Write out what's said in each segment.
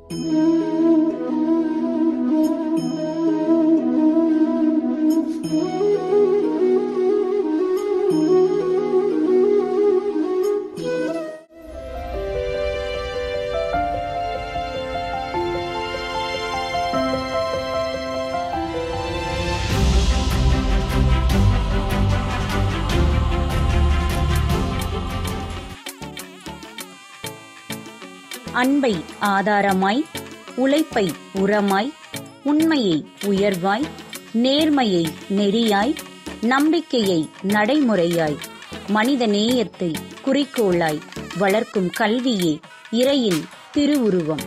அன்பை ஆதாரமாய் உழைப்பை உரமாய் உண்மையை உயர்வாய் நேர்மையை நெறியாய் நம்பிக்கையை நடைமுறையாய் மனித நேயத்தை குறிக்கோளாய் வளர்க்கும் கல்வியே இறையின் திருவுருவம்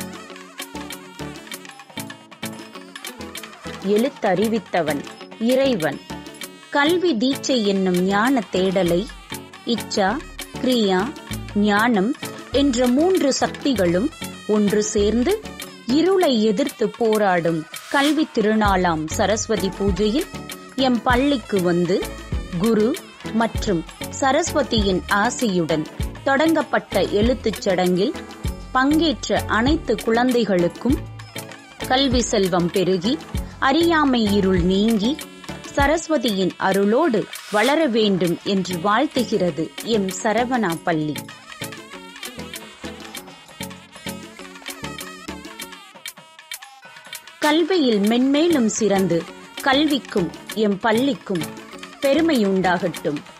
எழுத்தறிவித்தவன் இறைவன் கல்வி தீட்சை என்னும் ஞான தேடலை இச்சா கிரியா ஞானம் என்ற மூன்று சக்திகளும் ஒன்று சேர்ந்து இருளை எதிர்த்து போராடும் கல்வி திருநாளாம் சரஸ்வதி பூஜையில் எம் பள்ளிக்கு வந்து குரு மற்றும் சரஸ்வதியின் ஆசையுடன் தொடங்கப்பட்ட எழுத்துச் சடங்கில் பங்கேற்ற அனைத்து குழந்தைகளுக்கும் கல்வி செல்வம் பெருகி அறியாமை இருள் நீங்கி சரஸ்வதியின் அருளோடு வளர வேண்டும் என்று வாழ்த்துகிறது எம் சரவணா பள்ளி கல்வியில் மென்மேலும் சிறந்து கல்விக்கும் எம் பள்ளிக்கும் பெருமையுண்டாகட்டும்